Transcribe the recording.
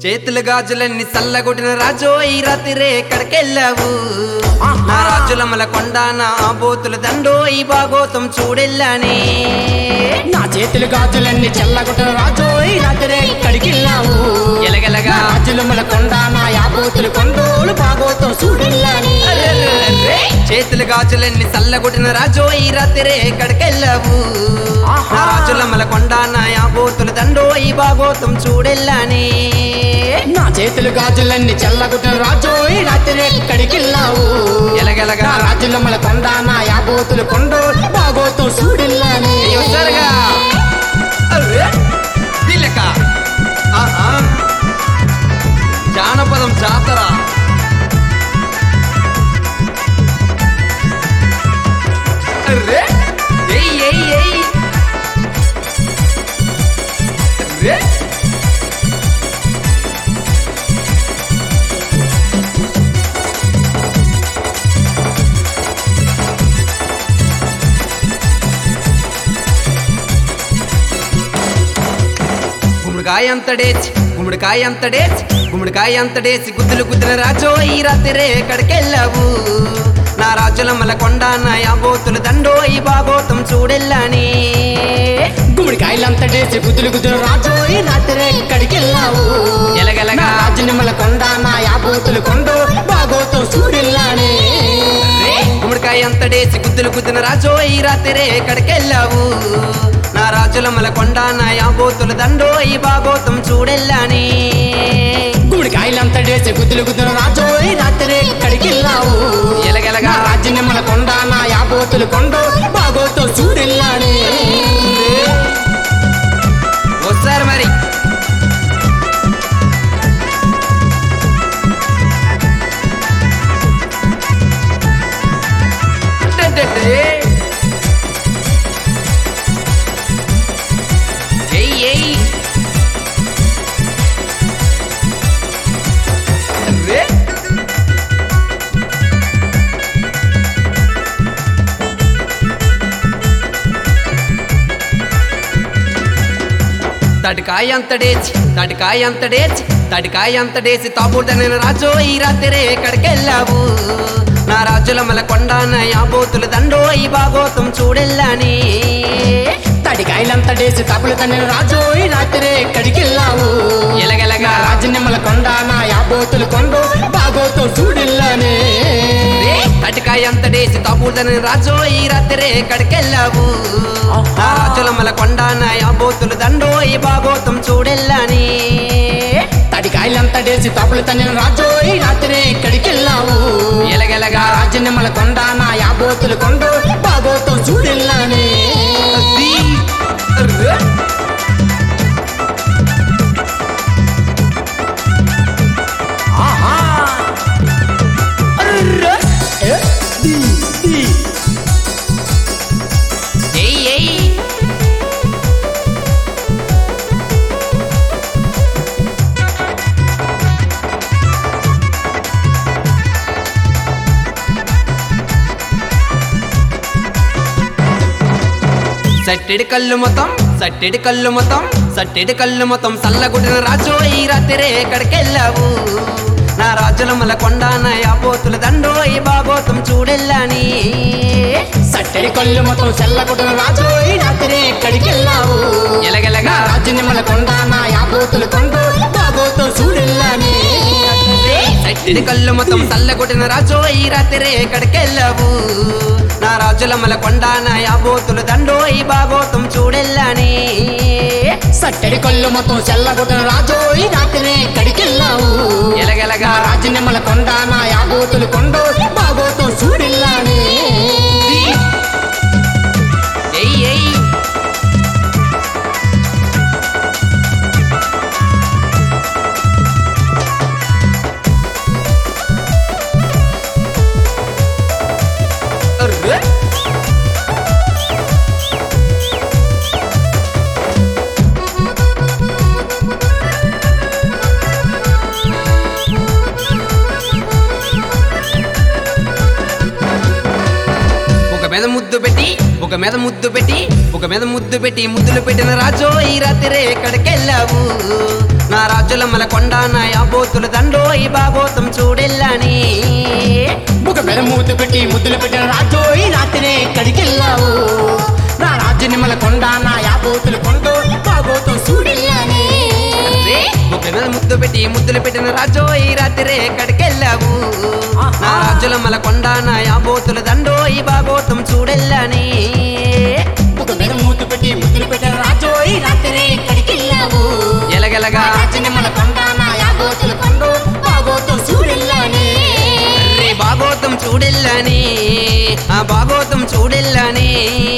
చేతులు గాజులన్నీ చల్లగొట్టిన రాజో ఈ రాత్రి ఎక్కడికెళ్ళావు నా రాజులమల కొండ నా బోతుల దండో ఈ భాగోతం చూడెళ్ళాని నా చేతులు గాజులన్నీ చెల్లగొట్టిన రాజు ఈ రాత్రి ఇక్కడికి వెళ్ళావు ఎలగెలగా రాజులమ్మల కొండ నా యాబోతులు కొండోలు బాగోతో చూడెళ్ళాని చేతులు గాజులన్నీ చల్లగొట్టిన రాజో ఈ రాత్రి ఎక్కడికెళ్ళావు నా రాజులమల కొండ నా బోతుల దండో ఈ భాగోతం చూడెళ్ళాని నా చేతులు గాజులన్నీ చెల్లగొట్టిన రాజు ఈ రాత్రి ఇక్కడికి వెళ్ళావు ఎలగెలగా నా రాజులమ్మల కొండ నా యాబోతులు కొండోలు బాగోతో చూడెళ్ళాని వస్తారుగా వీళ్ళక ఆహా. జానపదం జాతర అర్రే ఏయ్ ఏయ్ ఏయ్ అర్రే గుమ్మడికాయ అంతడేసి గుమ్మడికాయ అంతడేసి గుమ్మడికాయ అంతడేసి గుద్దులు గుద్దిన రాజో ఈ రాత్రి ఎక్కడికెళ్ళావు నా రాజులమ్మల కొండ నా యాబోతుల దండో ఈ బాగోతం చూడెళ్ళాని గుమ్మడికాయలంతటేసి గుద్దులు గుద్దులు రాజు ఈ రాత్రి ఇక్కడికి వెళ్ళావు ఎలగెలగా. నా రాజునిమ్మల కొండ నా యాబోతులు కొండో బాగోతో చూడెళ్ళాని గుమ్మడికాయ అంతడేసి గుద్దులు గుద్దిన రాజో ఈ రాత్రి ఎక్కడికెళ్ళావు నా రాజులమ్మల కొండ నా యాబోతుల దండో ఈ బాగోతం చూడెళ్ళాని గుమ్మడికాయలంతటేసి గుద్దులు గుద్దులు రాజు ఈ రాత్రి ఇక్కడికి వెళ్ళావు ఎలగెలగా. నా రాజునిమ్మల కొండ నా యాబోతులు కొండో బాగోతో చూడెళ్ళాని వస్తారు మరి అడ్డడ్డడ్డే. ఏయ్ ఏయ్ అర్రే. తడికాయ అంతడేచి తడికాయ అంతడేచి తడికాయ అంతడేసి తాపూడనైన రాజో ఈ రాత్రి ఎక్కడికెళ్ళావు నా రాజులమల కొండ నా యాబోతుల దండో ఈ బాగోతం చూడెళ్ళాని తడికాయలంతటేసి తప్పులు తన రాజు ఈ రాత్రి ఇక్కడికి వెళ్ళావు ఎలగెలగా. నా రాజునిమ్మల కొండ నా యాబోతులు కొండో బాగోతో చూడెళ్ళాని తటికాయ అంతడేసి తాపూడనైన రాజో ఈ రాత్రి ఎక్కడికెళ్ళావు నా రాజులమల కొండ నా యాబోతుల దండో ఈ బాగోతం చూడెళ్ళాని తడికాయలంతటేసి తప్పులు తన రాజు ఈ రాత్రి ఇక్కడికి వెళ్ళావు ఎలగెలగా రాజనిమ్మల కొండ నా యాబోతులు కొండో బాగోతో చూడెళ్ళాని అది. అర్రే. ఆహా అర్రే. A, the, the. ఏయ్ ఏయ్ సట్టెడి కళ్ళు మొత్తం సట్టెడి కళ్ళు మొత్తం సట్టెడి కళ్ళు మొత్తం సల్లగుడిన రాజు ఈ రాత్రి ఎక్కడికెళ్ళావు నా రాజులమల కొండ నా యాపోతుల దండో ఈ బాగోతం చూడెళ్ళాని సట్టెడి కళ్ళు మొత్తం చెల్లగొట్టిన రాజు ఈ రాత్రి ఎక్కడికి వెళ్ళావు ఎలగెలగా రాజనిమ్మల కొండ నా యాబోతులు కొండో బాగోతో చూడెళ్ళాని సట్టెడి కళ్ళు మొత్తం సల్లగొట్టిన రాజు ఈ రాత్రి ఎక్కడికెళ్ళావు నా రాజులమల కొండ నా యాబోతుల దండో ఈ బాగోతం చూడెళ్ళాని సట్టెడి కళ్ళు మొత్తం చెల్లగొట్టిన రాజు ఈ రాత్రి ఎక్కడికి వెళ్ళావు ఎలగెలగా రాజనిమ్మల కొండ నా యాబోతులు కొండో బాగోతో చూడెళ్ళాని ఏయ్ ఏయ్ అర్రే. ఒక మీద ముద్దు పెట్టి ఒక మీద ముద్దు పెట్టి ఒక మీద ముద్దు పెట్టి ముద్దులు పెట్టిన రాజో ఈ రాత్రి ఎక్కడికెళ్ళావు నా రాజు రాజులమ్మల కొండ నా యాబోతులు దండోయి బాగోతం చూడెల్లని ముఖ పెద మూతు పెట్టి ముద్దులు పెట్టిన రాజోయి రాత్రినే కడికెళ్ళావు నా రాజు నిమ్మల కొండ నా యాబోతులు కొండ బాగోతో సూడిల్లానే రే, ముగ్గుల మీద ముద్దు పెట్టి ముద్దులు పెట్టిన రాజోయి రాత్రే ఎక్కడికెళ్ళావు నా రాజులమ్మల కొండ నా యాబోతులు దండోయి బాగోతం చూడెల్లని ముఖ పెద మూతు పెట్టి ముద్దులు పెట్టిన రాజోయి రాత్రినే కడికెళ్ళావు ఎలగెలగా రాజు నిమ్మల కొండ నా యాబోతులు కొండ బాగోతో సూడిల్లానే రే బాగోతం చూడెల్లని ఆ బాగోతం చూడెల్లని